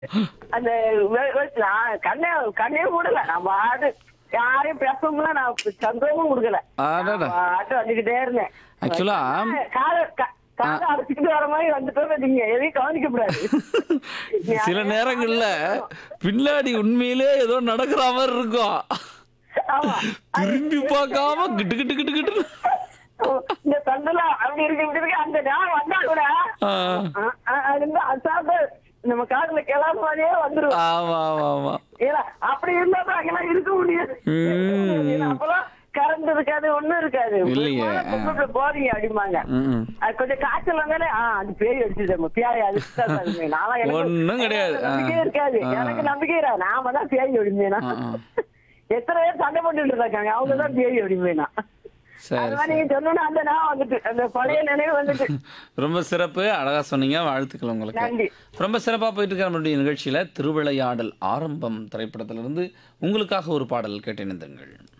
அந்த வெ- வெ- நான் கண்ணே கண்ணே மூடல நான் பாடு யாரையும் பேசவும் நான் சந்தோஷமும் கொடுக்கல அடடா. நான் பாட்டு வந்துகிட்டே இருந்தேன் Actually, காத க- காதை அடைச்சிக்கிட்டு வர மாதிரி வந்துட்டோம் நீங்க எதையும் கவனிக்க கூடாது சில நேரங்கள்ல பின்னாடி உண்மையிலே ஏதோ நடக்கிற மாதிரி இருக்கும் ஆமா திரும்பி பார்க்காம கிட்டு கிட்டு கிட்டு கிட்டு இந்த தந்தெல்லாம் அப்படி இருக்கு இப்படி இருக்கு அந்த நான் வந்தா கூட ஆ. அ- அ- அது வந்து அசாத நம்ம காதுல கிளம்ப மாதிரியே வந்துரும் ஆமா ஆமா ஆமா ஏன்னா அப்படி இருந்தா தான் அங்கெல்லாம் இருக்க முடியாது ம். ஏன்னா அப்பெல்லாம் கரண்ட் இருக்காது ஒண்ணும் இருக்காது இல்லையே. பொம்பளை போறீங்க அப்படிம்பாங்க ம், ம். அது கொஞ்சம் காய்ச்சல் வந்தாலே ஆ அது பேய் அடிச்சுது பேய் அடிச்சுதான் சாமி. நான்லாம் எனக்கு- ஒண்ணும் கிடையாது. எனக்கு நம்பிக்கையே ஆ. இருக்காது ஆ. எனக்கு நம்பிக்கை இல்ல நாம தான் பேய் அடிமேனா ஆ, ஆ. எத்தனை பேர் சண்டை போட்டுட்டு இருக்காங்க அவங்க தான் பேய் அடிமேனா சரி அது மாதிரி சரி நீங்க சொன்னோன்னு அந்த நான் வந்துட்டு அந்த பழைய நினைவு வந்துட்டு ரொம்ப சிறப்பு அழகா சொன்னீங்க வாழ்த்துக்கள் உங்களுக்கு நன்றி. ரொம்ப சிறப்பா போயிட்டு இருக்க நம்மளுடைய நிகழ்ச்சியில திருவிளையாடல் ஆரம்பம் திரைப்படத்திலிருந்து உங்களுக்காக ஒரு பாடல் கேட்டு இணைந்திருங்கள்